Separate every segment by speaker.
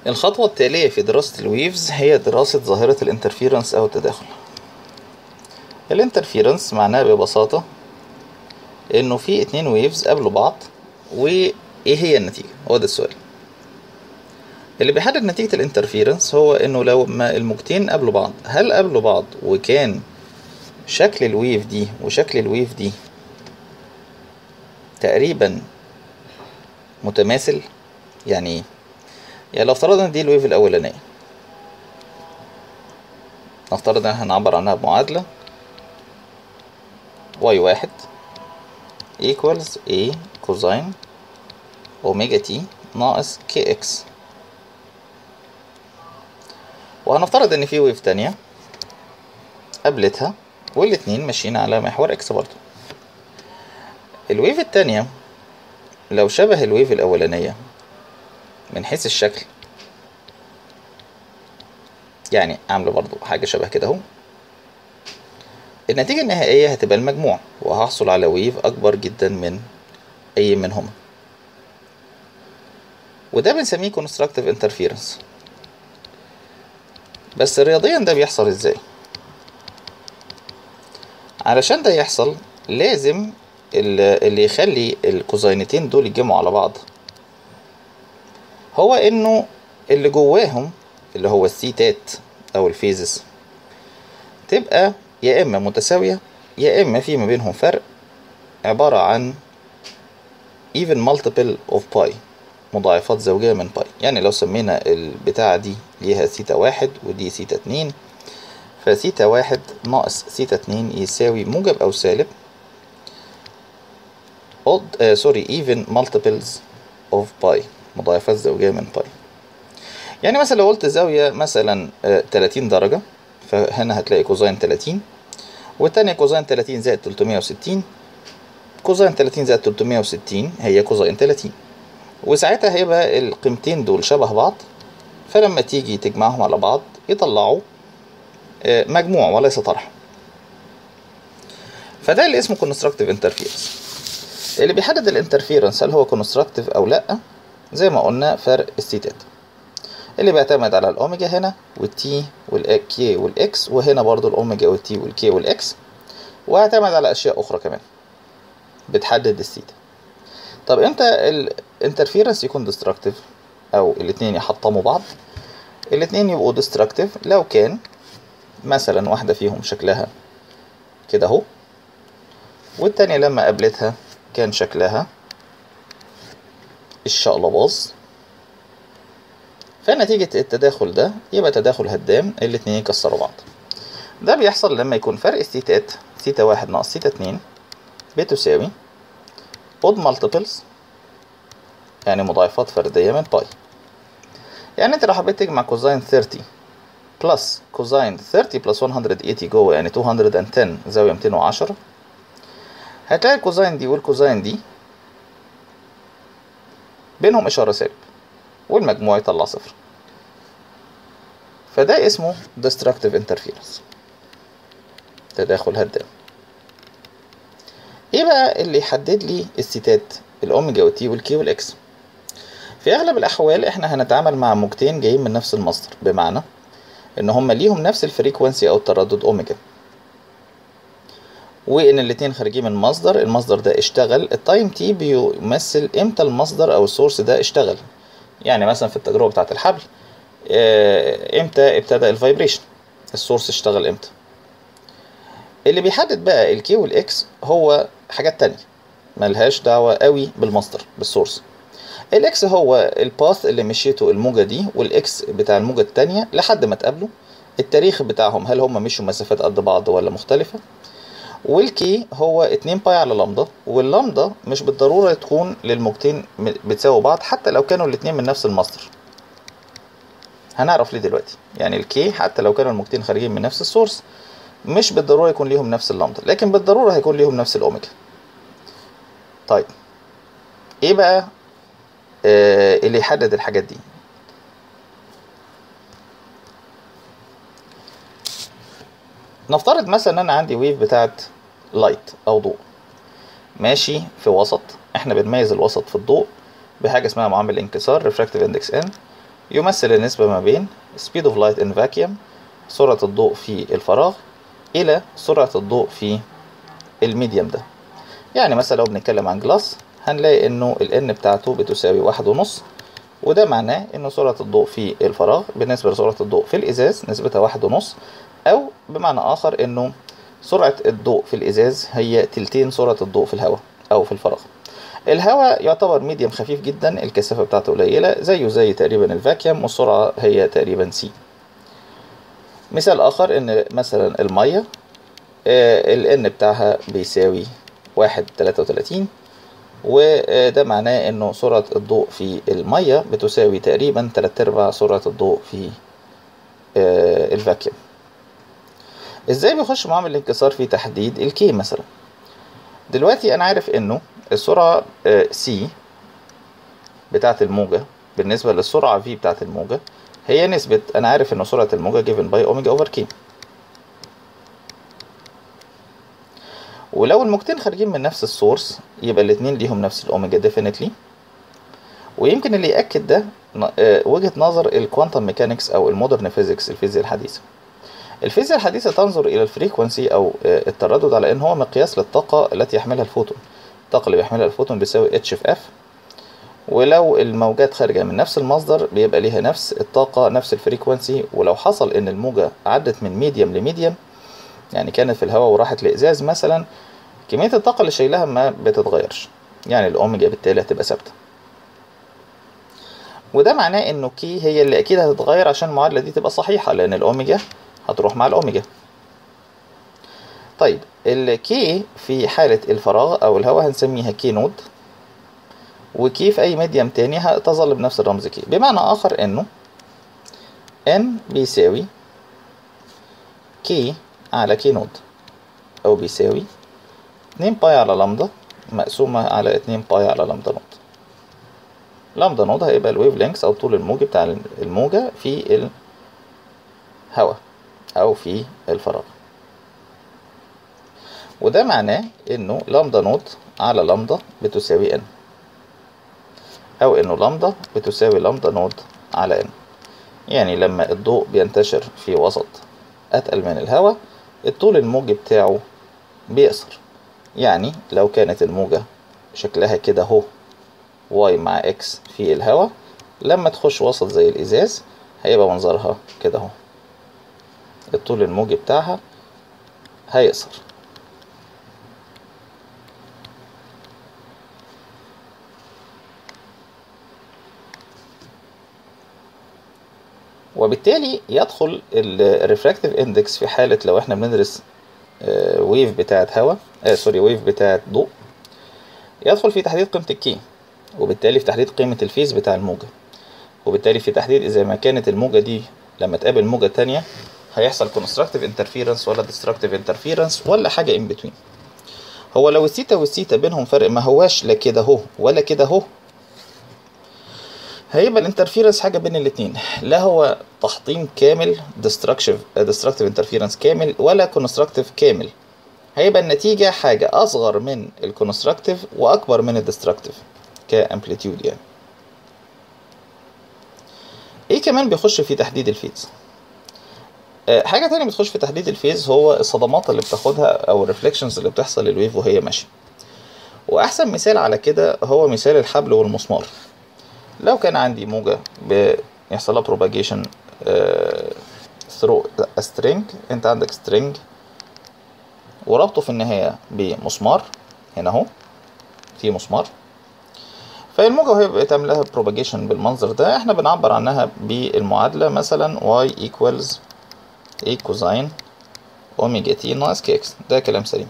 Speaker 1: الخطوة التالية في دراسة الويفز هي دراسة ظاهرة الانترفيرنس أو التداخل الانترفيرنس معناها ببساطة إنه في اتنين ويفز قابلوا بعض وإيه هي النتيجة هو ده السؤال اللي بيحدد نتيجة الانترفيرنس هو إنه لو ما الموجتين قابلوا بعض هل قابلوا بعض وكان شكل الويف دي وشكل الويف دي تقريبا متماثل يعني ايه يعني لو افترضنا دي الويف الاولانيه نفترض ان احنا هنعبر عنها بمعادله واي واحد equals a كوزين اوميجا تي ناقص كي اكس وهنفترض ان في ويف تانية قابلتها والاتنين ماشيين على محور اكس برضو الويف التانية لو شبه الويف الأولانية من حيث الشكل يعني عاملة برضو حاجة شبه كده اهو النتيجة النهائية هتبقى المجموع وهحصل على ويف أكبر جدا من أي منهما وده بنسميه constructive interference بس رياضيا ده بيحصل ازاي علشان ده يحصل لازم اللي يخلي الكوزينتين دول يتجمعوا على بعض هو انه اللي جواهم اللي هو السيتات او الفيزز تبقى يا اما متساوية يا اما في ما بينهم فرق عبارة عن even multiple of pi مضاعفات زوجية من باي يعني لو سمينا البتاعة دي ليها سيتا واحد ودي سيتا اتنين فسيتا واحد ناقص سيتا اتنين يساوي موجب أو سالب odd uh, sorry even multiples of pi مضاعفات زوجية من باي يعني مثلا لو قلت زاوية مثلا uh, 30 درجة فهنا هتلاقي كوزين 30 والتانية كوزين 30 زائد 360 كوزين 30 زائد 360 هي كوزين 30 وساعتها هيبقى القيمتين دول شبه بعض فلما تيجي تجمعهم على بعض يطلعوا مجموع وليس طرح فده اللي اسمه constructive interference اللي بيحدد الانترفيرنس هل هو constructive او لا زي ما قلنا فرق السيتات اللي بيعتمد على الاوميجا هنا والتي والكي والاكس وهنا برضو الاوميجا والتي والكي والاكس ويعتمد على اشياء اخرى كمان بتحدد السيتا طب امتى الانترفيرنس يكون ديستركتيف او الاتنين يحطموا بعض الاتنين يبقوا ديستركتيف لو كان مثلا واحدة فيهم شكلها كده اهو والتانية لما قابلتها كان شكلها الشقلباظ فنتيجة التداخل ده يبقى تداخل هدام الاتنين يكسروا بعض ده بيحصل لما يكون فرق السيتات سيتا واحد ناقص سيتا اتنين بتساوي odd multiples يعني مضاعفات فردية من باي يعني انت لو حبيت تجمع كوزين 30 بلس كوزين 30 بلس 180 جوه يعني 210 زاوية 210 هتلاقي الكوزين دي والكوزين دي بينهم إشارة سالب والمجموع يطلع صفر فده اسمه destructive interference تداخل هدام ايه بقى اللي يحدد لي السيتات الاوميجا والتي والكي والاكس في اغلب الاحوال احنا هنتعامل مع موجتين جايين من نفس المصدر بمعنى ان هما ليهم نفس الفريكوانسي او التردد اوميجا وان الاتنين خارجين من مصدر المصدر ده اشتغل التايم تي بيمثل امتى المصدر او السورس ده اشتغل يعني مثلا في التجربه بتاعه الحبل امتى ابتدى الفايبريشن السورس اشتغل امتى اللي بيحدد بقى الكي والاكس هو حاجات تانية ملهاش دعوة قوي بالمصدر بالسورس الاكس هو الباث اللي مشيته الموجة دي والاكس بتاع الموجة التانية لحد ما تقابلوا التاريخ بتاعهم هل هم مشوا مسافات قد بعض ولا مختلفة والكي هو 2 باي على لامدا واللامدا مش بالضرورة تكون للموجتين بتساوي بعض حتى لو كانوا الاتنين من نفس المصدر هنعرف ليه دلوقتي يعني الكي حتى لو كانوا الموجتين خارجين من نفس السورس مش بالضرورة يكون ليهم نفس اللامدا لكن بالضرورة هيكون ليهم نفس الأوميجا طيب ايه بقى آه اللي يحدد الحاجات دي نفترض مثلا ان انا عندي ويف بتاعت لايت او ضوء ماشي في وسط احنا بنميز الوسط في الضوء بحاجه اسمها معامل انكسار ريفراكتيف اندكس ان يمثل النسبة ما بين speed of light in vacuum سرعة الضوء في الفراغ إلى سرعة الضوء في الميديم ده يعني مثلا لو بنتكلم عن جلاس هنلاقي إنه ال N بتاعته بتساوي واحد ونص وده معناه إنه سرعة الضوء في الفراغ بالنسبة لسرعة الضوء في الإزاز نسبتها واحد ونص أو بمعنى آخر إنه سرعة الضوء في الإزاز هي تلتين سرعة الضوء في الهواء أو في الفراغ الهواء يعتبر ميديم خفيف جدا الكثافة بتاعته قليلة زيه زي تقريبا الفاكيوم والسرعة هي تقريبا سي مثال آخر إن مثلا المية ال N بتاعها بيساوي واحد تلاتة وتلاتين وده معناه إنه سرعة الضوء في المية بتساوي تقريبا تلات أرباع سرعة الضوء في الفاكيوم ازاي بيخش معامل الانكسار في تحديد الكي مثلا دلوقتي انا عارف انه السرعة سي بتاعة الموجة بالنسبة للسرعة في بتاعة الموجة هي نسبة انا عارف ان سرعة الموجة given by اوميجا اوفر كي ولو الموجتين خارجين من نفس السورس يبقى الاتنين ليهم نفس الاوميجا definitely ويمكن اللي يأكد ده وجهة نظر الكوانتم ميكانكس او المودرن فيزيكس الفيزياء الحديثة الفيزياء الحديثة تنظر إلى الفريكونسي أو التردد على أن هو مقياس للطاقة التي يحملها الفوتون الطاقة اللي بيحملها الفوتون بيساوي اتش في اف ولو الموجات خارجة من نفس المصدر بيبقى ليها نفس الطاقة نفس الفريكونسي ولو حصل إن الموجة عدت من ميديم لميديم يعني كانت في الهواء وراحت لإزاز مثلا كمية الطاقة اللي شايلها ما بتتغيرش يعني الأوميجا بالتالي هتبقى ثابتة وده معناه إنه كي هي اللي أكيد هتتغير عشان المعادلة دي تبقى صحيحة لأن الأوميجا هتروح مع الأوميجا طيب الكي في حالة الفراغ أو الهواء هنسميها كي نود وكي في أي ميديم تاني هتظل بنفس الرمز كي بمعنى آخر إنه N بيساوي كي على كي نود أو بيساوي اتنين باي على لامدا مقسومة على اتنين باي على لامدا نود لامدا نود هيبقى الويف لينكس أو طول الموجي بتاع الموجة في الهواء أو في الفراغ وده معناه إنه لامدا نوت على لامدا بتساوي n أو إنه لامدا بتساوي لامدا نوت على n يعني لما الضوء بينتشر في وسط أتقل من الهواء الطول الموجي بتاعه بيقصر يعني لو كانت الموجة شكلها كده اهو y مع x في الهواء لما تخش وسط زي الإزاز هيبقى منظرها كده اهو الطول الموجي بتاعها هيقصر وبالتالي يدخل الريفراكتيف اندكس في حالة لو احنا بندرس ويف بتاعت هواء آه سوري ويف بتاعت ضوء يدخل في تحديد قيمة الكي وبالتالي في تحديد قيمة الفيز بتاع الموجة وبالتالي في تحديد إذا ما كانت الموجة دي لما تقابل موجة تانية هيحصل constructive interference ولا destructive interference ولا حاجة in between هو لو الثيتا والثيتا بينهم فرق ما هواش لا كده اهو ولا كده اهو هيبقى الانترفيرنس حاجة بين الاتنين لا هو تحطيم كامل destructive destructive interference كامل ولا constructive كامل هيبقى النتيجة حاجة أصغر من الكونستراكتيف وأكبر من الديستركتيف كامبليتيود يعني ايه كمان بيخش في تحديد الفيز حاجة تانية بتخش في تحديد الفيز هو الصدمات اللي بتاخدها أو الريفليكشنز اللي بتحصل للويف وهي ماشية وأحسن مثال على كده هو مثال الحبل والمسمار لو كان عندي موجة بيحصل لها propagation through a string انت عندك string وربطه في النهاية بمسمار هنا اهو في مسمار فالموجة وهي بتعمل لها propagation بالمنظر ده احنا بنعبر عنها بالمعادلة مثلا y equals a cosine اوميجا تي ناقص كي اكس ده كلام سليم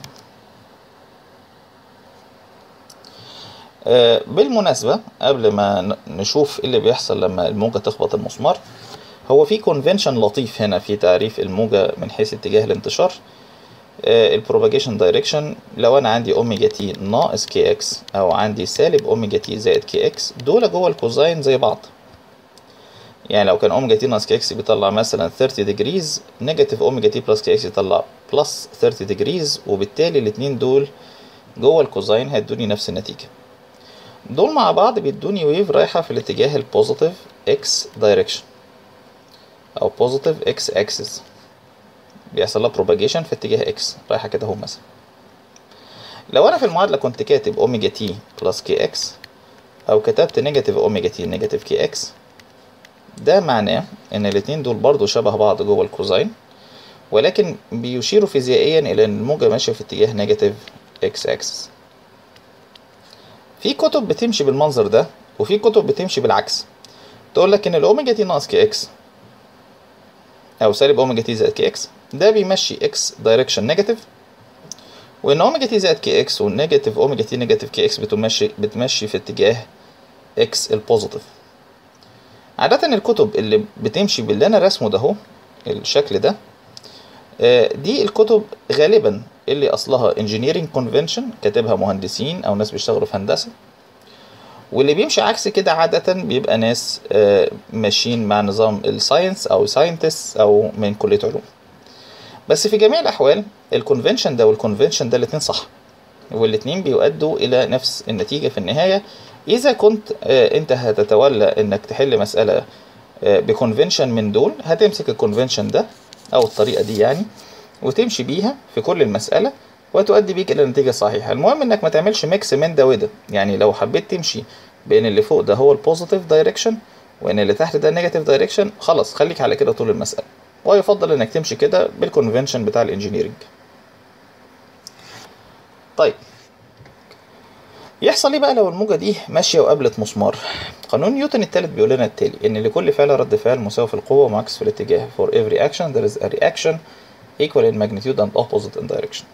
Speaker 1: آه بالمناسبة قبل ما نشوف ايه اللي بيحصل لما الموجة تخبط المسمار هو في كونفنشن لطيف هنا في تعريف الموجة من حيث اتجاه الانتشار البروباجيشن دايركشن لو انا عندي اوميجا تي ناقص كي اكس او عندي سالب اوميجا تي زائد كي اكس دول جوه الكوزاين زي بعض يعني لو كان اوميجا تي ناقص كي اكس بيطلع مثلا 30 ديجريز نيجاتيف اوميجا تي بلس كي اكس يطلع بلس 30 ديجريز وبالتالي الاتنين دول جوه الكوزاين هيدوني نفس النتيجة دول مع بعض بيدوني ويف رايحة في الاتجاه البوزيتيف اكس دايركشن او بوزيتيف اكس اكسس بيحصل لها بروباجيشن في اتجاه اكس رايحة كده اهو مثلا لو انا في المعادلة كنت كاتب اوميجا تي بلس كي اكس او كتبت نيجاتيف اوميجا تي نيجاتيف كي اكس ده معناه ان الاتنين دول برضو شبه بعض جوه الكوزاين ولكن بيشيروا فيزيائيا الى ان الموجة ماشية في اتجاه نيجاتيف اكس اكسس في كتب بتمشي بالمنظر ده وفي كتب بتمشي بالعكس تقول لك ان الاوميجا تي ناقص كي اكس او سالب اوميجا تي زائد كي اكس ده بيمشي اكس دايركشن نيجاتيف وان اوميجا تي زائد كي اكس والنيجاتيف اوميجا تي نيجاتيف كي اكس بتمشي بتمشي في اتجاه اكس البوزيتيف عادة الكتب اللي بتمشي باللي انا رسمه ده اهو الشكل ده دي الكتب غالبا اللي اصلها انجينيرنج كونفنشن كاتبها مهندسين او ناس بيشتغلوا في هندسه واللي بيمشي عكس كده عادة بيبقى ناس ماشيين مع نظام الساينس او ساينتست او من كلية علوم بس في جميع الاحوال الكونفنشن ده والكونفنشن ده الاتنين صح والاتنين بيؤدوا الى نفس النتيجة في النهاية اذا كنت انت هتتولى انك تحل مسألة بكونفنشن من دول هتمسك الكونفنشن ده او الطريقة دي يعني وتمشي بيها في كل المسألة وتؤدي بيك الى نتيجة صحيحة المهم انك ما تعملش ميكس من ده وده يعني لو حبيت تمشي بين اللي فوق ده هو البوزيتيف دايركشن وان اللي تحت ده النيجاتيف دايركشن خلاص خليك على كده طول المسألة ويفضل انك تمشي كده بالكونفنشن بتاع الانجينيرنج طيب يحصل ايه بقى لو الموجة دي ماشية وقابلت مسمار قانون نيوتن الثالث بيقول لنا التالي ان لكل فعل رد فعل مساوي في القوة ومعكس في الاتجاه for every action there is a reaction equal in magnitude and opposite in direction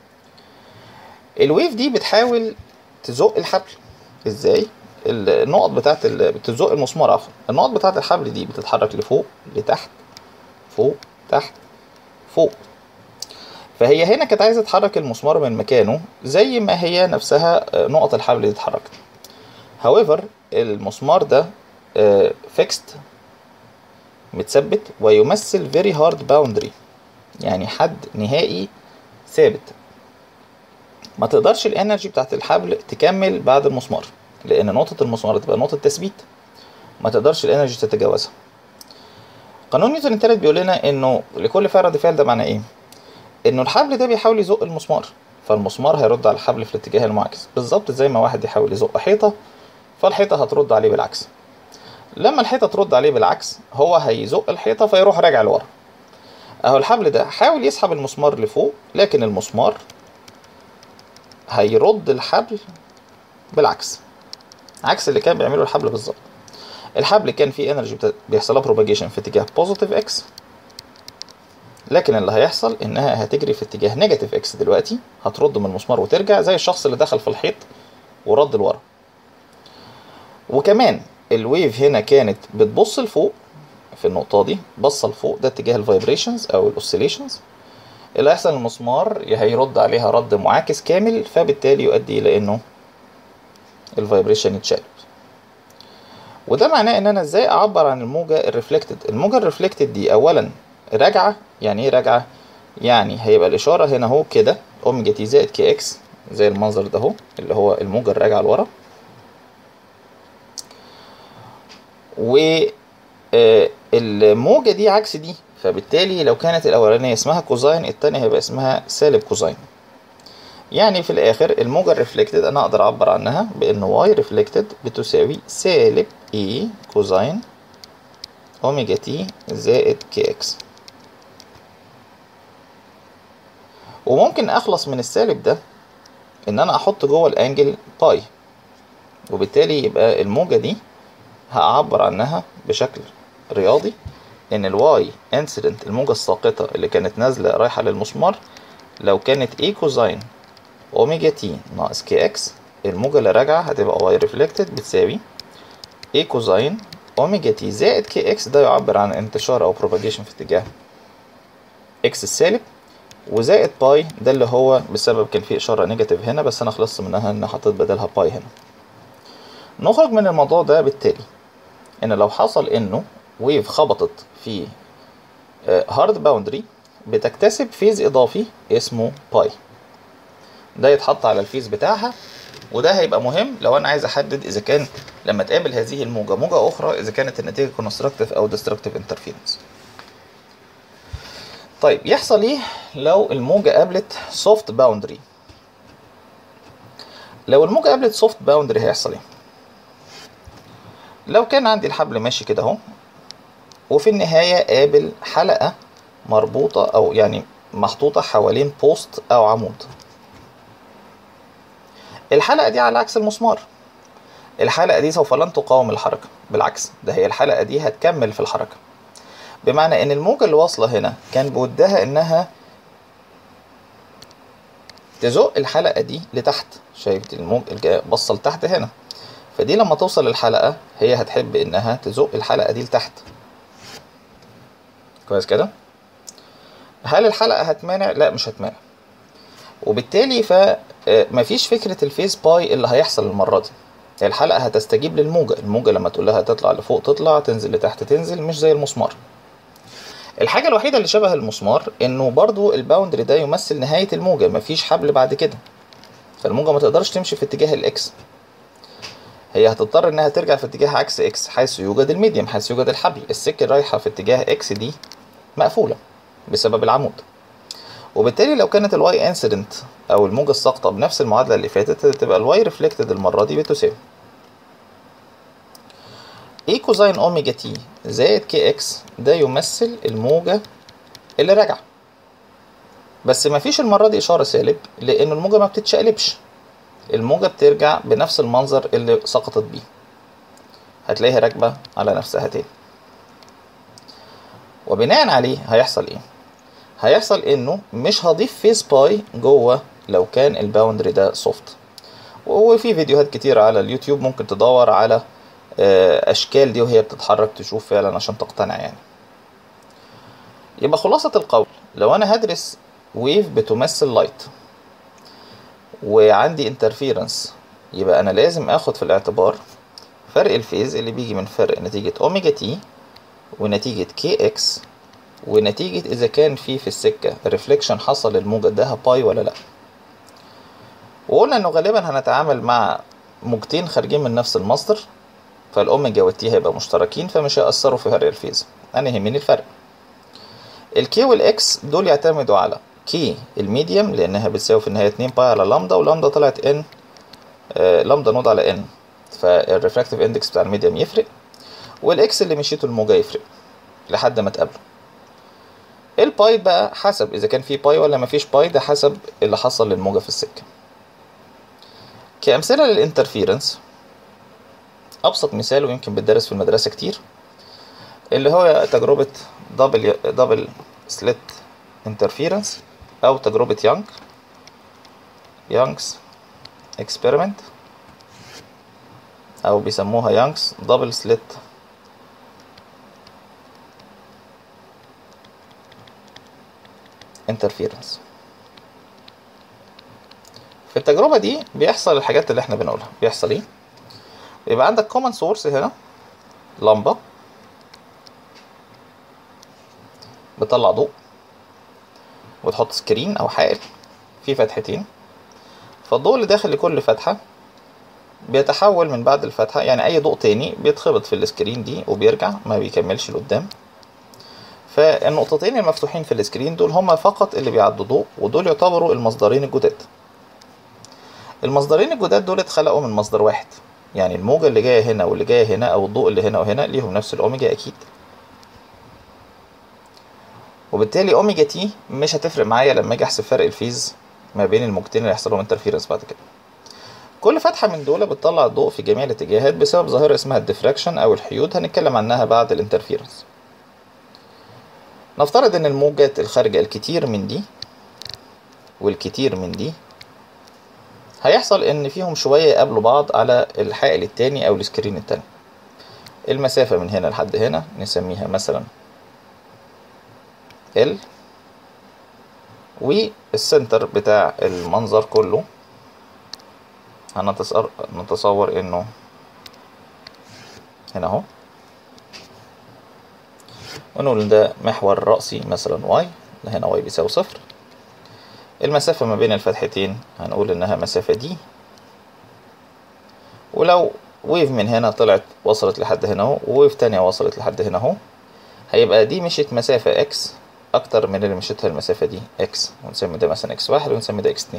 Speaker 1: الويف دي بتحاول تزق الحبل ازاي النقط بتاعت ال... بتزق المسمار عفوا النقط بتاعت الحبل دي بتتحرك لفوق لتحت فوق تحت فوق فهي هنا كانت عايزه تحرك المسمار من مكانه زي ما هي نفسها نقط الحبل دي اتحركت however المسمار ده فيكست متثبت ويمثل very hard boundary يعني حد نهائي ثابت ما تقدرش الانرجي بتاعت الحبل تكمل بعد المسمار لان نقطة المسمار تبقى نقطة تثبيت ما تقدرش الانرجي تتجاوزها قانون نيوتن التالت بيقول لنا انه لكل فعل رد فعل ده معناه ايه انه الحبل ده بيحاول يزق المسمار فالمسمار هيرد على الحبل في الاتجاه المعاكس بالظبط زي ما واحد يحاول يزق حيطة فالحيطة هترد عليه بالعكس لما الحيطة ترد عليه بالعكس هو هيزق الحيطة فيروح راجع لورا اهو الحبل ده حاول يسحب المسمار لفوق لكن المسمار هيرد الحبل بالعكس عكس اللي كان بيعمله الحبل بالظبط الحبل كان فيه انرجي بيحصل لها بروباجيشن في اتجاه بوزيتيف اكس لكن اللي هيحصل انها هتجري في اتجاه نيجاتيف اكس دلوقتي هترد من المسمار وترجع زي الشخص اللي دخل في الحيط ورد لورا وكمان الويف هنا كانت بتبص لفوق في النقطة دي بصة لفوق ده اتجاه الفايبريشنز او الاوسيليشنز اللي هيحصل المسمار هيرد عليها رد معاكس كامل فبالتالي يؤدي الى انه الفايبريشن يتشال وده معناه ان انا ازاي اعبر عن الموجة الريفلكتد الموجة الريفلكتد دي اولا راجعة يعني ايه راجعة يعني هيبقى الاشارة هنا اهو كده اوميجا تي زائد كي اكس زي المنظر ده اهو اللي هو الموجة الراجعة لورا و الموجة دي عكس دي فبالتالي لو كانت الأولانية اسمها كوزاين التانية هيبقى اسمها سالب كوزاين يعني في الآخر الموجة الريفلكتد أنا أقدر أعبر عنها بأن واي ريفلكتد بتساوي سالب إي كوزاين أوميجا تي زائد كي إكس وممكن أخلص من السالب ده إن أنا أحط جوه الأنجل باي وبالتالي يبقى الموجة دي هعبر عنها بشكل رياضي ان الواي انسيدنت الموجة الساقطة اللي كانت نازلة رايحة للمسمار لو كانت اي كوزاين اوميجا تي ناقص كي اكس الموجة اللي راجعة هتبقى واي ريفلكتد بتساوي اي كوزاين اوميجا تي زائد كي اكس ده يعبر عن انتشار او بروباجيشن في اتجاه اكس السالب وزائد باي ده اللي هو بسبب كان في اشارة نيجاتيف هنا بس انا خلصت منها ان حطيت بدلها باي هنا نخرج من الموضوع ده بالتالي ان لو حصل انه ويف خبطت في هارد باوندري بتكتسب فيز اضافي اسمه باي ده يتحط على الفيز بتاعها وده هيبقى مهم لو انا عايز احدد اذا كان لما تقابل هذه الموجه موجه اخرى اذا كانت النتيجه كونستراكتيف او ديستركتيف انترفيرنس طيب يحصل ايه لو الموجه قابلت سوفت باوندري لو الموجه قابلت سوفت باوندري هيحصل ايه لو كان عندي الحبل ماشي كده اهو وفي النهايه قابل حلقه مربوطه او يعني محطوطه حوالين بوست او عمود الحلقه دي على عكس المسمار الحلقه دي سوف لن تقاوم الحركه بالعكس ده هي الحلقه دي هتكمل في الحركه بمعنى ان الموجه اللي واصله هنا كان بودها انها تزق الحلقه دي لتحت شايف الموجه بصه لتحت هنا فدي لما توصل للحلقه هي هتحب انها تزق الحلقه دي لتحت كويس كده هل الحلقه هتمانع لا مش هتمانع وبالتالي فمفيش فكره الفيس باي اللي هيحصل المره دي الحلقه هتستجيب للموجه الموجه لما تقول لها تطلع لفوق تطلع تنزل لتحت تنزل مش زي المسمار الحاجه الوحيده اللي شبه المسمار انه برضو الباوندري ده يمثل نهايه الموجه مفيش حبل بعد كده فالموجه ما تقدرش تمشي في اتجاه الاكس هي هتضطر انها ترجع في اتجاه عكس اكس حيث يوجد الميديم حيث يوجد الحبل السكه رايحه في اتجاه اكس دي مقفوله بسبب العمود وبالتالي لو كانت الواي انسيدنت او الموجه الساقطه بنفس المعادله اللي فاتت تبقى الواي ريفلكتد المره دي بتساوي اي كوزين اوميجا تي زائد كي اكس ده يمثل الموجه اللي راجعه بس مفيش المره دي اشاره سالب لان الموجه ما بتتشقلبش الموجه بترجع بنفس المنظر اللي سقطت بيه هتلاقيها راكبه على نفسها تاني وبناء عليه هيحصل ايه هيحصل انه مش هضيف فيس باي جوه لو كان الباوندري ده سوفت وفي فيديوهات كتير على اليوتيوب ممكن تدور على اشكال دي وهي بتتحرك تشوف فعلا عشان تقتنع يعني يبقى خلاصة القول لو انا هدرس ويف بتمثل لايت وعندي انترفيرنس يبقى انا لازم اخد في الاعتبار فرق الفيز اللي بيجي من فرق نتيجة اوميجا تي ونتيجة كي اكس ونتيجة إذا كان في في السكة ريفليكشن حصل للموجة اداها باي ولا لأ وقلنا إنه غالبا هنتعامل مع موجتين خارجين من نفس المصدر فالأوميجا والتي هيبقى مشتركين فمش هيأثروا في فرق الفيز أنا يهمني الفرق الكي والإكس دول يعتمدوا على كي الميديم لأنها بتساوي في النهاية 2 باي على لامدا ولامدا طلعت ان آه لامدا نود على ان فالريفراكتيف اندكس بتاع الميديم يفرق والاكس اللي مشيته الموجة يفرق لحد ما تقابله الباي بقى حسب اذا كان في باي ولا مفيش باي ده حسب اللي حصل للموجة في السكة كأمثلة للانترفيرنس أبسط مثال ويمكن بتدرس في المدرسة كتير اللي هو تجربة دبل دبل سليت انترفيرنس أو تجربة يانج يانجز اكسبيرمنت أو بيسموها يانجز دبل سليت interference في التجربة دي بيحصل الحاجات اللي احنا بنقولها بيحصل ايه يبقى عندك common source هنا لمبة بتطلع ضوء وتحط سكرين او حائل فيه فتحتين فالضوء اللي داخل لكل فتحة بيتحول من بعد الفتحة يعني أي ضوء تاني بيتخبط في السكرين دي وبيرجع ما بيكملش لقدام فالنقطتين المفتوحين في السكرين دول هما فقط اللي بيعدوا ضوء ودول يعتبروا المصدرين الجداد المصدرين الجداد دول اتخلقوا من مصدر واحد يعني الموجة اللي جاية هنا واللي جاية هنا أو الضوء اللي هنا وهنا ليهم نفس الأوميجا أكيد وبالتالي أوميجا تي مش هتفرق معايا لما أجي أحسب فرق الفيز ما بين الموجتين اللي هيحصل لهم انترفيرنس بعد كده كل فتحة من دول بتطلع الضوء في جميع الاتجاهات بسبب ظاهرة اسمها الديفراكشن أو الحيود هنتكلم عنها بعد الانترفيرنس نفترض ان الموجات الخارجة الكتير من دي والكتير من دي هيحصل ان فيهم شوية يقابلوا بعض على الحائل التاني او السكرين التاني المسافة من هنا لحد هنا نسميها مثلا L والسنتر بتاع المنظر كله هنتصور انه هنا اهو ونقول ان ده محور رأسي مثلا واي هنا واي بيساوي صفر المسافة ما بين الفتحتين هنقول انها مسافة دي ولو ويف من هنا طلعت وصلت لحد هنا اهو وويف تانية وصلت لحد هنا اهو هيبقى دي مشيت مسافة اكس اكتر من اللي مشيتها المسافة دي اكس ونسمي ده مثلا اكس واحد ونسمي ده اكس اتنين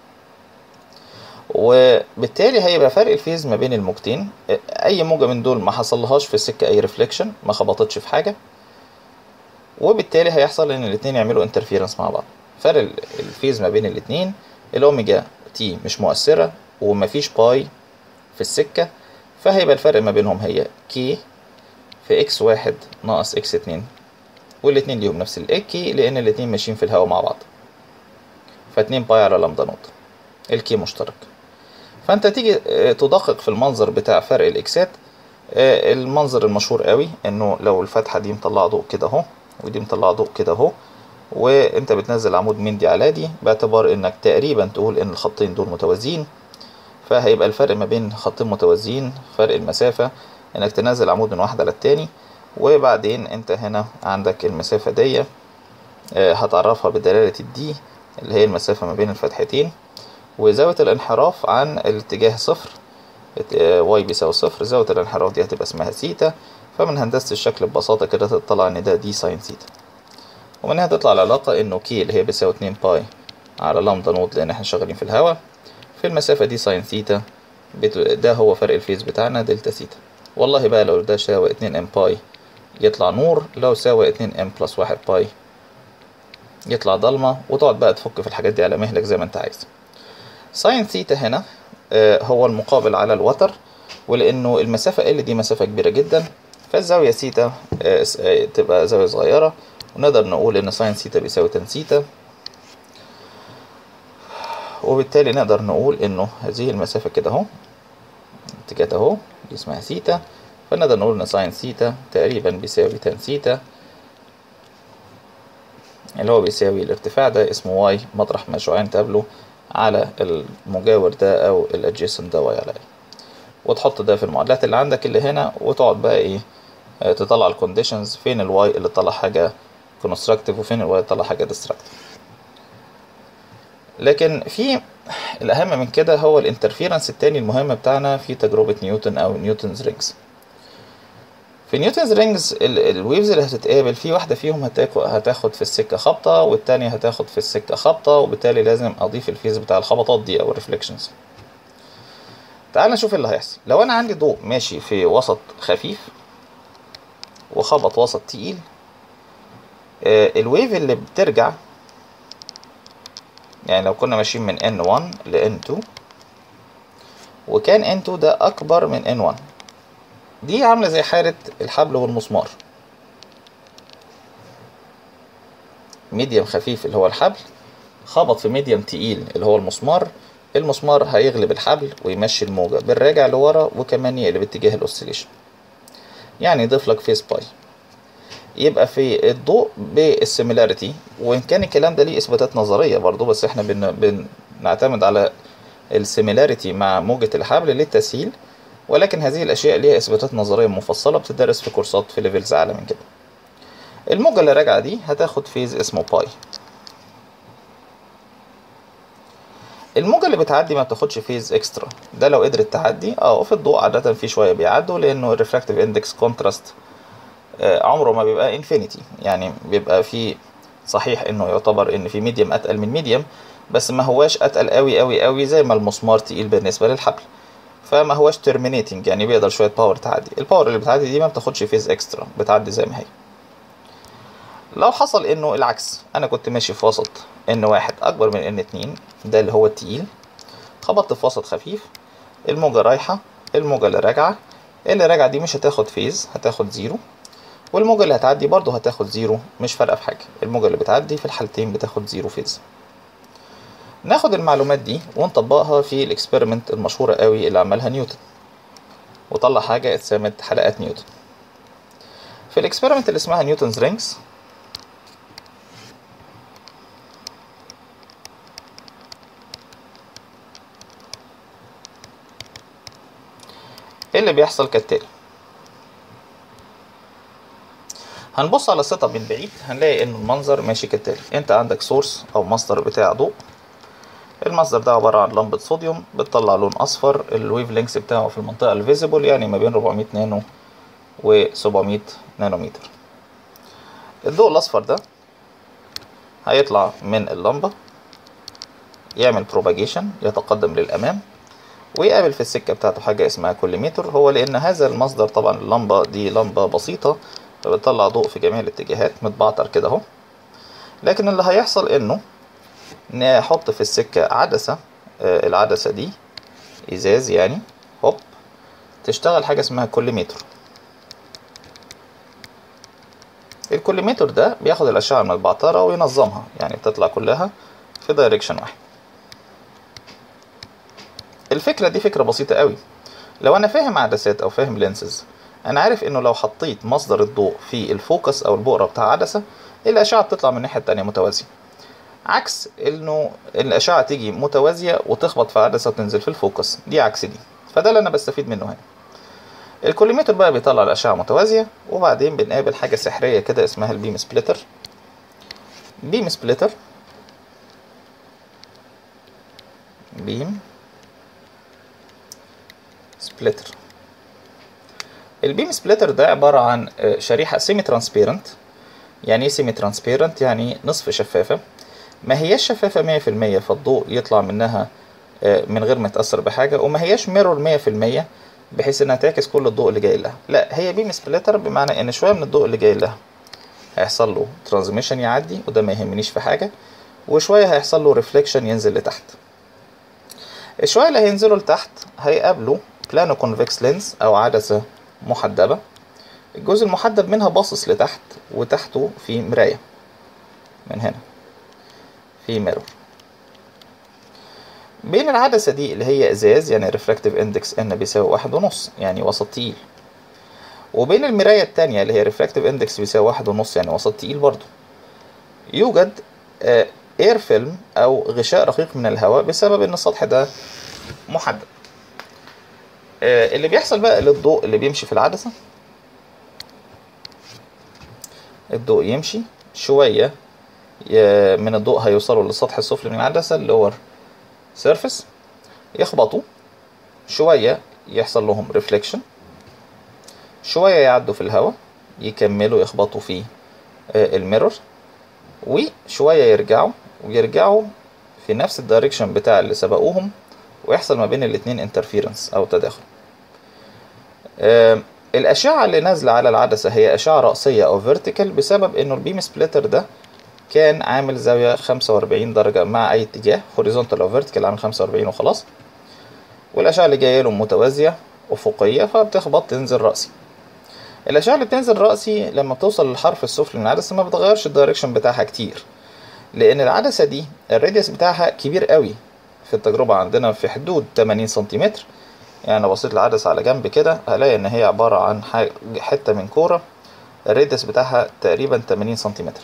Speaker 1: وبالتالي هيبقى فرق الفيز ما بين الموجتين اي موجة من دول ما حصلهاش في السكة اي ريفليكشن ما خبطتش في حاجة وبالتالي هيحصل ان الاتنين يعملوا انترفيرنس مع بعض فرق الفيز ما بين الاتنين الاوميجا تي مش مؤثرة ومفيش باي في السكة فهيبقى الفرق ما بينهم هي كي في اكس واحد ناقص اكس اتنين والاتنين ليهم نفس الاكي لان الاتنين ماشيين في الهواء مع بعض فاتنين باي على لامدا نوت الكي مشترك فانت تيجي تدقق في المنظر بتاع فرق الاكسات المنظر المشهور قوي انه لو الفتحة دي مطلعة ضوء كده اهو ودي مطلعة ضوء كده اهو وانت بتنزل عمود من دي على دي باعتبار انك تقريبا تقول ان الخطين دول متوازيين فهيبقى الفرق ما بين خطين متوازيين فرق المسافة انك تنزل عمود من واحد على التاني وبعدين انت هنا عندك المسافة دي هتعرفها بدلالة الدي اللي هي المسافة ما بين الفتحتين وزاوية الانحراف عن الاتجاه صفر واي بيساوي صفر زاوية الانحراف دي هتبقى اسمها سيتا فمن هندسة الشكل ببساطة كده تطلع ان ده دي ساين سيتا ومنها تطلع العلاقة انه كي اللي هي بيساوي اتنين باي على لامدا نود لان احنا شغالين في الهواء في المسافة دي ساين ثيتا ده هو فرق الفيز بتاعنا دلتا ثيتا والله بقى لو ده ساوي اتنين ام باي يطلع نور لو ساوي اتنين ام بلس واحد باي يطلع ضلمة وتقعد بقى تفك في الحاجات دي على مهلك زي ما انت عايز ساين ثيتا هنا هو المقابل على الوتر ولانه المسافة ال دي مسافة كبيرة جدا فالزاوية ثيتا تبقى زاوية صغيرة ونقدر نقول ان ساين ثيتا بيساوي تان ثيتا وبالتالي نقدر نقول انه هذه المسافة كده اهو اتجاه اهو دي اسمها ثيتا فنقدر نقول ان ساين ثيتا تقريبا بيساوي تان ثيتا اللي هو بيساوي الارتفاع ده اسمه واي مطرح ما شعاعين تقابله على المجاور ده او الادجيسنت ده واي على اي وتحط ده في المعادلات اللي عندك اللي هنا وتقعد بقى ايه تطلع الكونديشنز فين الواي اللي طلع حاجة كونستراكتيف وفين الواي اللي طلع حاجة ديستراكتيف لكن في الأهم من كده هو الانترفيرنس التاني المهم بتاعنا في تجربة نيوتن أو نيوتنز رينجز في نيوتنز رينجز الويفز اللي هتتقابل في واحدة فيهم هتاخد في السكة خبطة والتانية هتاخد في السكة خبطة وبالتالي لازم أضيف الفيز بتاع الخبطات دي أو الريفليكشنز تعال نشوف اللي هيحصل لو أنا عندي ضوء ماشي في وسط خفيف وخبط وسط تقيل الويف اللي بترجع يعني لو كنا ماشيين من N1 ل N2 وكان N2 ده أكبر من N1 دي عاملة زي حالة الحبل والمسمار ميديم خفيف اللي هو الحبل خبط في ميديم تقيل اللي هو المسمار المسمار هيغلب الحبل ويمشي الموجة بالراجع لورا وكمان يقلب اتجاه الاوسيليشن يعني يضيف لك فيس باي يبقى في الضوء بالسيميلاريتي وان كان الكلام ده ليه اثباتات نظريه برضو بس احنا بن بنعتمد على السيميلاريتي مع موجه الحبل للتسهيل ولكن هذه الاشياء ليها اثباتات نظريه مفصله بتدرس في كورسات في ليفلز اعلى من كده الموجه اللي راجعه دي هتاخد فيز اسمه باي الموجة اللي بتعدي ما بتاخدش فيز اكسترا ده لو قدرت تعدي اه في الضوء عادة في شوية بيعدوا لانه الريفراكتيف اندكس كونتراست عمره ما بيبقى انفينيتي يعني بيبقى في صحيح انه يعتبر ان في ميديم اتقل من ميديم بس ما هواش اتقل قوي قوي قوي زي ما المسمار تقيل بالنسبه للحبل فما هواش ترمينيتنج يعني بيقدر شويه باور تعدي الباور اللي بتعدي دي ما بتاخدش فيز اكسترا بتعدي زي ما هي لو حصل انه العكس انا كنت ماشي في وسط ان واحد اكبر من ان اتنين ده اللي هو التقيل خبطت في وسط خفيف الموجه رايحه الموجه اللي راجعه اللي راجعه دي مش هتاخد فيز هتاخد زيرو والموجة اللي هتعدي برضه هتاخد زيرو مش فارقة في حاجة الموجة اللي بتعدي في الحالتين بتاخد زيرو فيز ناخد المعلومات دي ونطبقها في الاكسبيرمنت المشهورة قوي اللي عملها نيوتن وطلع حاجة اتسمت حلقات نيوتن في الاكسبيرمنت اللي اسمها نيوتنز رينجز اللي بيحصل كالتالي هنبص على السيت اب من بعيد هنلاقي ان المنظر ماشي كالتالي انت عندك سورس او مصدر بتاع ضوء المصدر ده عبارة عن لمبة صوديوم بتطلع لون أصفر الويف لينكس بتاعه في المنطقة الفيزيبل يعني ما بين 400 نانو و 700 نانومتر الضوء الأصفر ده هيطلع من اللمبة يعمل بروباجيشن يتقدم للأمام ويقابل في السكة بتاعته حاجة اسمها كوليميتر هو لأن هذا المصدر طبعا اللمبة دي لمبة بسيطة فبتطلع ضوء في جميع الاتجاهات متبعتر كده اهو لكن اللي هيحصل انه نحط في السكة عدسة آه العدسة دي ازاز يعني هوب تشتغل حاجة اسمها كوليميتر الكوليميتر ده بياخد الأشعة من البعترة وينظمها يعني بتطلع كلها في دايركشن واحد الفكرة دي فكرة بسيطة قوي لو أنا فاهم عدسات أو فاهم لينسز أنا عارف إنه لو حطيت مصدر الضوء في الفوكس أو البؤرة بتاع عدسة الأشعة بتطلع من الناحية التانية متوازية عكس إنه الأشعة تيجي متوازية وتخبط في عدسة وتنزل في الفوكس دي عكس دي فده اللي أنا بستفيد منه هنا الكوليمتر بقى بيطلع الأشعة متوازية وبعدين بنقابل حاجة سحرية كده اسمها البيم سبليتر بيم سبليتر بيم سبليتر البيم سبليتر ده عبارة عن شريحة سيمي ترانسبيرنت يعني ايه سيمي ترانسبيرنت يعني نصف شفافة ما هياش شفافة مية في المية فالضوء يطلع منها من غير ما يتأثر بحاجة وما هياش ميرور مية في المية بحيث انها تعكس كل الضوء اللي جاي لها لا هي بيم سبليتر بمعنى ان شوية من الضوء اللي جاي لها هيحصل له ترانزميشن يعدي وده ما يهمنيش في حاجة وشوية هيحصل له ريفليكشن ينزل لتحت الشوية اللي هينزلوا لتحت هيقابلوا بلانو كونفكس لينز او عدسة محدبة الجزء المحدب منها باصص لتحت وتحته في مراية من هنا في ميرور بين العدسة دي اللي هي ازاز يعني ريفراكتيف اندكس ان بيساوي واحد ونص يعني وسط تقيل وبين المراية التانية اللي هي ريفراكتيف اندكس بيساوي واحد ونص يعني وسط تقيل برضو يوجد اير فيلم او غشاء رقيق من الهواء بسبب ان السطح ده محدد اللي بيحصل بقى للضوء اللي بيمشي في العدسة الضوء يمشي شوية من الضوء هيوصلوا للسطح السفلي من العدسة اللور سيرفيس يخبطوا شوية يحصل لهم ريفليكشن شوية يعدوا في الهواء يكملوا يخبطوا في الميرور وشوية يرجعوا ويرجعوا في نفس الدايركشن بتاع اللي سبقوهم ويحصل ما بين الاتنين انترفيرنس او تداخل الأشعة اللي نازلة على العدسة هي أشعة رأسية أو فيرتيكال بسبب إنه البيم سبليتر ده كان عامل زاوية 45 درجة مع أي اتجاه هوريزونتال أو فيرتيكال عامل 45 وخلاص والأشعة اللي جاية له متوازية أفقية فبتخبط تنزل رأسي الأشعة اللي بتنزل رأسي لما بتوصل للحرف السفلي من العدسة ما بتغيرش الدايركشن بتاعها كتير لأن العدسة دي الراديوس بتاعها كبير قوي في التجربة عندنا في حدود 80 سنتيمتر يعني لو بصيت العدسة على جنب كده هلاقي إن هي عبارة عن حتة من كورة الراديوس بتاعها تقريبا 80 سنتيمتر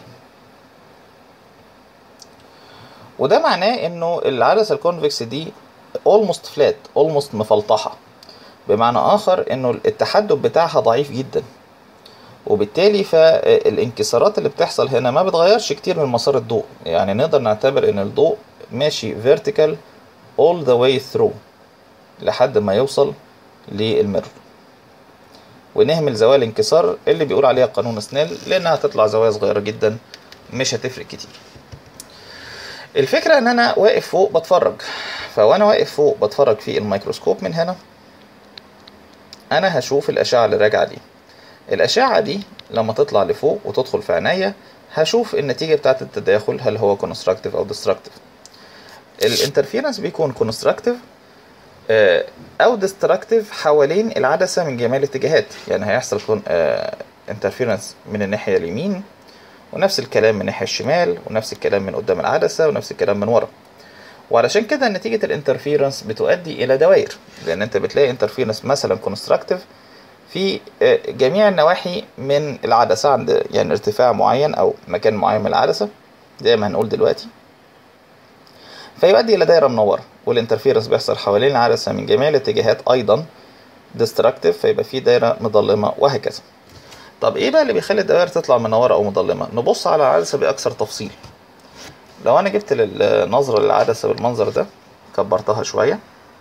Speaker 1: وده معناه إنه العدسة الكونفكس دي almost flat almost مفلطحة بمعنى آخر إنه التحدب بتاعها ضعيف جدا وبالتالي فالانكسارات اللي بتحصل هنا ما بتغيرش كتير من مسار الضوء يعني نقدر نعتبر إن الضوء ماشي vertical all the way through لحد ما يوصل للميرور ونهمل زوايا الانكسار اللي بيقول عليها قانون سنيل لانها هتطلع زوايا صغيره جدا مش هتفرق كتير الفكره ان انا واقف فوق بتفرج فوانا واقف فوق بتفرج في الميكروسكوب من هنا انا هشوف الاشعه اللي راجعه دي الاشعه دي لما تطلع لفوق وتدخل في عينيا هشوف النتيجه بتاعه التداخل هل هو كونستراكتيف او ديستراكتيف الانترفيرنس بيكون كونستراكتيف او ديستراكتيف حوالين العدسه من جميع الاتجاهات يعني هيحصل كون انترفيرنس من الناحيه اليمين ونفس الكلام من الناحيه الشمال ونفس الكلام من قدام العدسه ونفس الكلام من ورا وعلشان كده نتيجه الانترفيرنس بتؤدي الى دوائر لان انت بتلاقي انترفيرنس مثلا كونستراكتيف في جميع النواحي من العدسه عند يعني ارتفاع معين او مكان معين من العدسه زي ما هنقول دلوقتي فيؤدي الى دايره منوره والانترفيرنس بيحصل حوالين العدسه من جميع الاتجاهات ايضا ديستراكتيف فيبقى في دايره مظلمه وهكذا طب ايه بقى اللي بيخلي الدوائر تطلع منوره او مظلمه نبص على العدسه باكثر تفصيل لو انا جبت النظرة للعدسة بالمنظر ده كبرتها شوية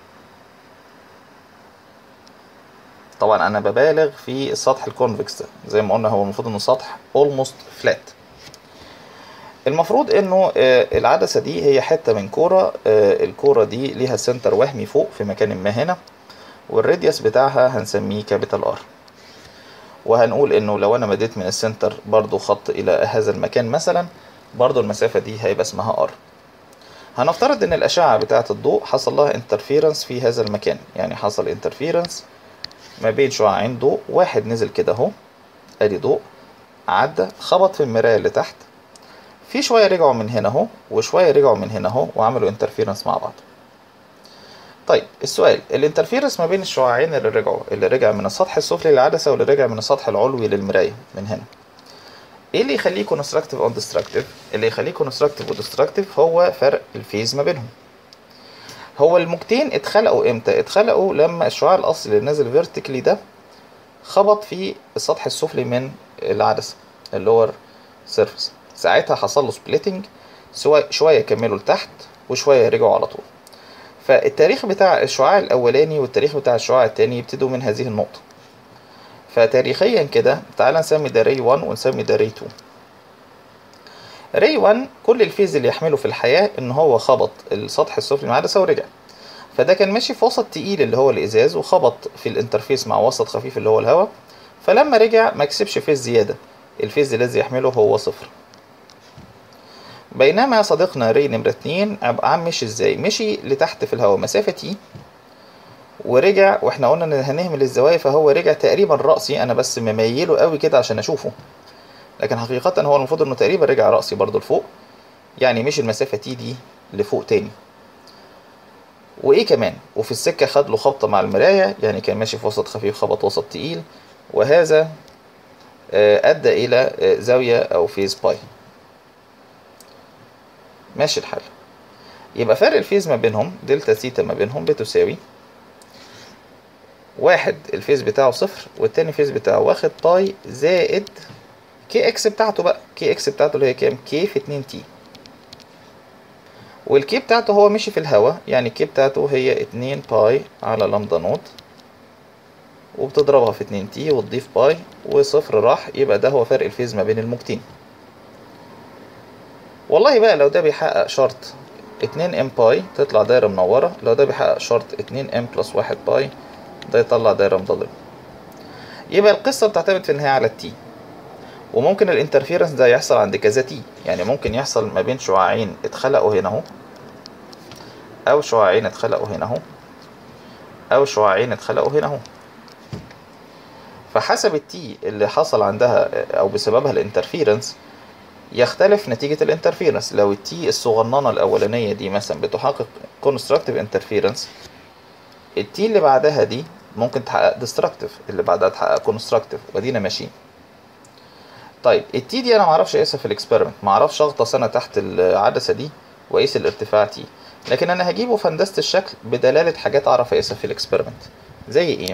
Speaker 1: طبعا انا ببالغ في السطح الكونفكس ده زي ما قلنا هو المفروض انه سطح almost flat المفروض انه آه، العدسة دي هي حتة من كورة آه، الكورة دي ليها سنتر وهمي فوق في مكان ما هنا والراديوس بتاعها هنسميه كابيتال ار وهنقول انه لو انا مديت من السنتر برضو خط الى هذا المكان مثلا برضو المسافة دي هيبقى اسمها ار هنفترض ان الاشعة بتاعة الضوء حصل لها انترفيرنس في هذا المكان يعني حصل انترفيرنس ما بين شعاعين ضوء واحد نزل كده اهو ادي ضوء عدى خبط في المراية اللي تحت في شوية رجعوا من هنا اهو وشوية رجعوا من هنا اهو وعملوا انترفيرنس مع بعض طيب السؤال الانترفيرنس ما بين الشعاعين اللي رجعوا اللي رجع من السطح السفلي للعدسة واللي رجع من السطح العلوي للمراية من هنا ايه اللي يخليه كونستراكتيف او ديستراكتيف اللي يخليه كونستراكتيف وديستراكتيف هو فرق الفيز ما بينهم هو الموجتين اتخلقوا امتى اتخلقوا لما الشعاع الاصلي اللي نازل فيرتيكلي ده خبط في السطح السفلي من العدسة اللور سيرفيس ساعتها حصل له سبليتنج شوية كملوا لتحت وشوية رجعوا على طول فالتاريخ بتاع الشعاع الأولاني والتاريخ بتاع الشعاع التاني يبتدوا من هذه النقطة فتاريخيا كده تعال نسمي ده ري 1 ونسمي ده ري 2 ري 1 كل الفيز اللي يحمله في الحياة ان هو خبط السطح السفلي من العدسة ورجع فده كان ماشي في وسط تقيل اللي هو الازاز وخبط في الانترفيس مع وسط خفيف اللي هو الهواء فلما رجع ما كسبش فيز زيادة الفيز الذي يحمله هو صفر بينما صديقنا ري نمرة اتنين عم مشي ازاي مشي لتحت في الهواء مسافة تي ورجع واحنا قلنا ان هنهمل الزوايا فهو رجع تقريبا رأسي انا بس مميله قوي كده عشان اشوفه لكن حقيقة هو المفروض انه تقريبا رجع رأسي برضو لفوق يعني مشي المسافة تي دي لفوق تاني وايه كمان وفي السكة خد له خبطة مع المراية يعني كان ماشي في وسط خفيف خبط وسط تقيل وهذا ادى الى زاوية او فيز باي ماشي الحال يبقى فرق الفيز ما بينهم دلتا سيتا ما بينهم بتساوي واحد الفيز بتاعه صفر والتاني فيز بتاعه واخد باي زائد كي اكس بتاعته بقى كي اكس بتاعته اللي هي كام كي في 2 تي والكي بتاعته هو مشي في الهواء يعني الكي بتاعته هي 2 باي على لامدا نوت وبتضربها في 2 تي وتضيف باي وصفر راح يبقى ده هو فرق الفيز ما بين الموجتين والله بقى لو ده بيحقق شرط 2 ام باي تطلع دايرة منورة لو ده بيحقق شرط 2 ام بلس 1 باي ده يطلع دايرة مظلمة يبقى القصة بتعتمد في النهاية على التي وممكن الانترفيرنس ده يحصل عند كذا تي يعني ممكن يحصل ما بين شعاعين اتخلقوا هنا اهو او شعاعين اتخلقوا هنا اهو او شعاعين اتخلقوا هنا اهو فحسب التي اللي حصل عندها او بسببها الانترفيرنس يختلف نتيجة الانترفيرنس لو التي الصغننة الأولانية دي مثلا بتحقق constructive interference التي اللي بعدها دي ممكن تحقق destructive اللي بعدها تحقق constructive ودينا ماشيين طيب التي دي انا معرفش اقيسها في الاكسبيرمنت معرفش اغطس انا تحت العدسة دي واقيس الارتفاع تي لكن انا هجيبه في هندسة الشكل بدلالة حاجات اعرف اقيسها في الاكسبيرمنت زي ايه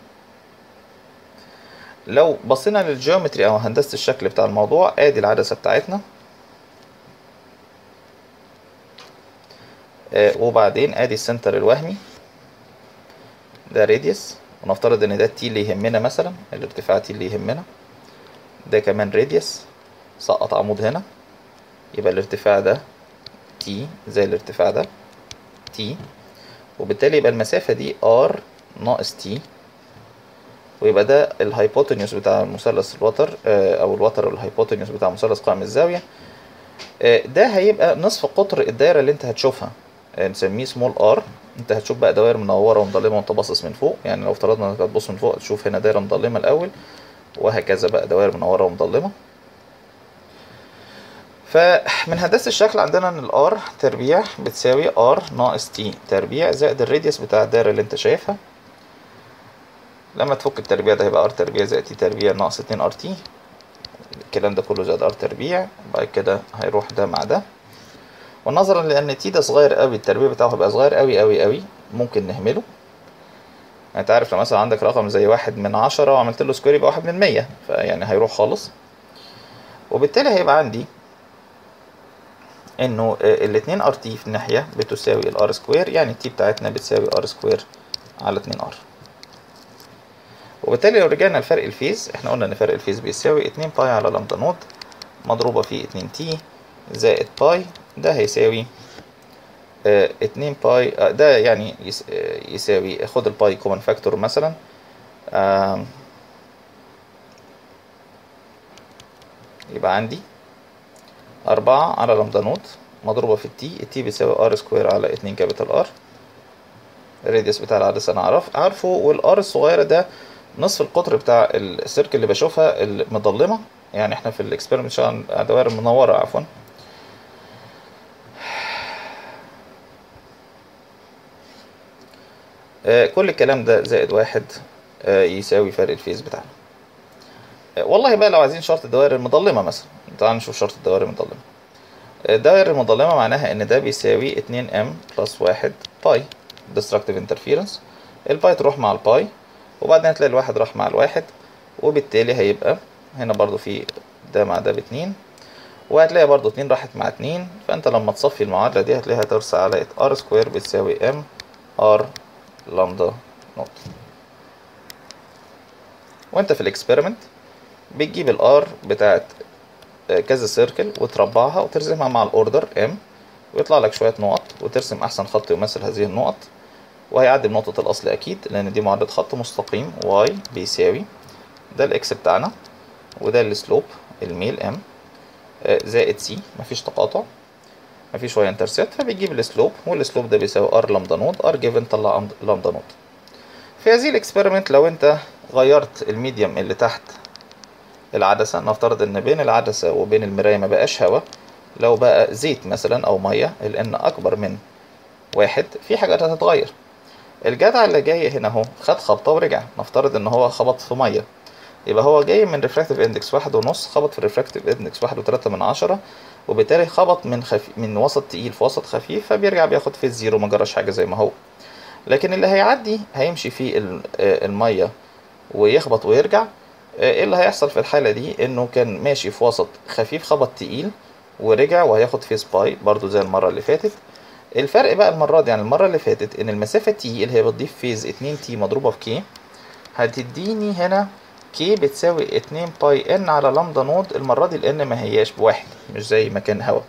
Speaker 1: لو بصينا للجيومتري او هندسة الشكل بتاع الموضوع ادي العدسة بتاعتنا آه وبعدين ادي السنتر الوهمي ده راديوس ونفترض ان ده التي اللي يهمنا مثلا الارتفاع تي اللي يهمنا ده كمان راديوس سقط عمود هنا يبقى الارتفاع ده تي زي الارتفاع ده تي وبالتالي يبقى المسافة دي ار ناقص تي ويبقى ده الهايبوتنيوس بتاع مثلث الوتر او الوتر الهايبوتنيوس بتاع مثلث قائم الزاويه ده هيبقى نصف قطر الدايره اللي انت هتشوفها نسميه سمول ار انت هتشوف بقى دوائر منوره ومظلمه وانت باصص من فوق يعني لو افترضنا انك هتبص من فوق تشوف هنا دايره مظلمه الاول وهكذا بقى دوائر منوره ومظلمه فمن هندسه الشكل عندنا ان الار تربيع بتساوي ار ناقص تي تربيع زائد الراديوس بتاع الدايره اللي انت شايفها لما تفك التربيع ده هيبقى ار تربيع زائد تي تربيع ناقص اتنين ار تي الكلام ده كله زائد ار تربيع بعد كده هيروح ده مع ده ونظرا لان تي ده صغير قوي التربيع بتاعه هيبقى صغير قوي قوي قوي ممكن نهمله يعني انت عارف لو مثلا عندك رقم زي واحد من عشرة وعملت له سكوير يبقى واحد من مية فيعني هيروح خالص وبالتالي هيبقى عندي انه الاتنين ار تي في الناحية بتساوي الار سكوير يعني التي بتاعتنا بتساوي ار سكوير على 2 ار وبالتالي لو رجعنا لفرق الفيز احنا قلنا ان فرق الفيز بيساوي 2 باي على لامدا نود مضروبة في 2 تي زائد باي ده هيساوي اه 2 باي اه ده يعني يس اه يساوي خد الباي كومن فاكتور مثلا يبقى عندي أربعة على لامدا نود مضروبة في التي التي بيساوي ار سكوير على اتنين كابيتال ار الراديوس بتاع العدسة أنا أعرف عارفه والار الصغيرة ده نصف القطر بتاع السيركل اللي بشوفها المضلمة يعني احنا في الاكسبيرمنت شغال دوائر منورة عفوا آه كل الكلام ده زائد واحد آه يساوي فرق الفيز بتاعنا آه والله بقى لو عايزين شرط الدوائر المضلمة مثلا تعال نشوف شرط الدوائر المضلمة الدوائر المضلمة معناها ان ده بيساوي اتنين ام بلس واحد باي destructive interference الباي تروح مع الباي وبعدين هتلاقي الواحد راح مع الواحد وبالتالي هيبقى هنا برضو في ده مع ده باتنين وهتلاقي برضو اتنين راحت مع اتنين فانت لما تصفي المعادلة دي هتلاقيها ترسى على ار سكوير بتساوي ام ار لامدا نوت وانت في الاكسبيرمنت بتجيب الار بتاعت كذا سيركل وتربعها وترسمها مع الاوردر ام ويطلع لك شوية نقط وترسم أحسن خط يمثل هذه النقط وهيعدي بنقطة الأصل أكيد لأن دي معادلة خط مستقيم y بيساوي ده الإكس بتاعنا وده السلوب الميل m زائد c مفيش تقاطع مفيش واي انترسبت فبيجيب السلوب والسلوب ده بيساوي r لامدا نود r جيفن طلع لامدا نود في هذه الاكسبيرمنت لو انت غيرت الميديم اللي تحت العدسة نفترض ان بين العدسة وبين المراية ما بقاش هوا لو بقى زيت مثلا او ميه لان اكبر من واحد في حاجات هتتغير الجدع اللي جاي هنا اهو خد خبطه ورجع نفترض ان هو خبط في ميه يبقى هو جاي من ريفراكتيف اندكس واحد ونص خبط في ريفراكتيف اندكس واحد وتلاتة من عشرة وبالتالي خبط من خفي... من وسط تقيل في وسط خفيف فبيرجع بياخد في الزيرو ما جراش حاجه زي ما هو لكن اللي هيعدي هيمشي في الميه ويخبط ويرجع ايه اللي هيحصل في الحاله دي انه كان ماشي في وسط خفيف خبط تقيل ورجع وهياخد فيس باي برضو زي المرة اللي فاتت الفرق بقى المرة دي عن المرة اللي فاتت ان المسافة تي اللي هي بتضيف فيز 2 تي مضروبة في كي هتديني هنا كي بتساوي 2 باي ان على لامدا نود المرة دي الان ما هياش بواحد مش زي ما كان هوا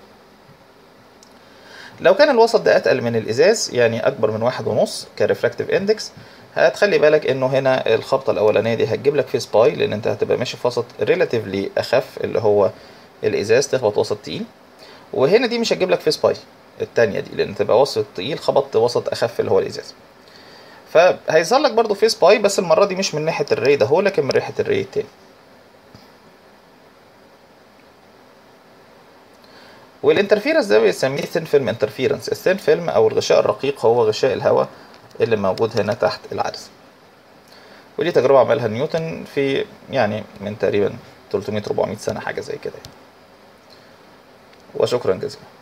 Speaker 1: لو كان الوسط ده اتقل من الازاز يعني اكبر من واحد ونص كريفراكتيف اندكس هتخلي بالك انه هنا الخبطة الاولانية دي هتجيب لك فيس باي لان انت هتبقى ماشي في وسط ريلاتيفلي اخف اللي هو الازاز تخبط وسط تقيل وهنا دي مش هتجيب لك فيس باي التانية دي لان تبقى وسط تقيل خبطت وسط اخف اللي هو الازاز فهيظهر لك برضو فيس باي بس المرة دي مش من ناحية الري ده هو لكن من ناحية الري التاني والانترفيرنس ده بيسميه ثين فيلم انترفيرنس الثين فيلم او الغشاء الرقيق هو غشاء الهواء اللي موجود هنا تحت العدسة ودي تجربة عملها نيوتن في يعني من تقريبا 300 400 سنة حاجة زي كده وشكرا جزيلا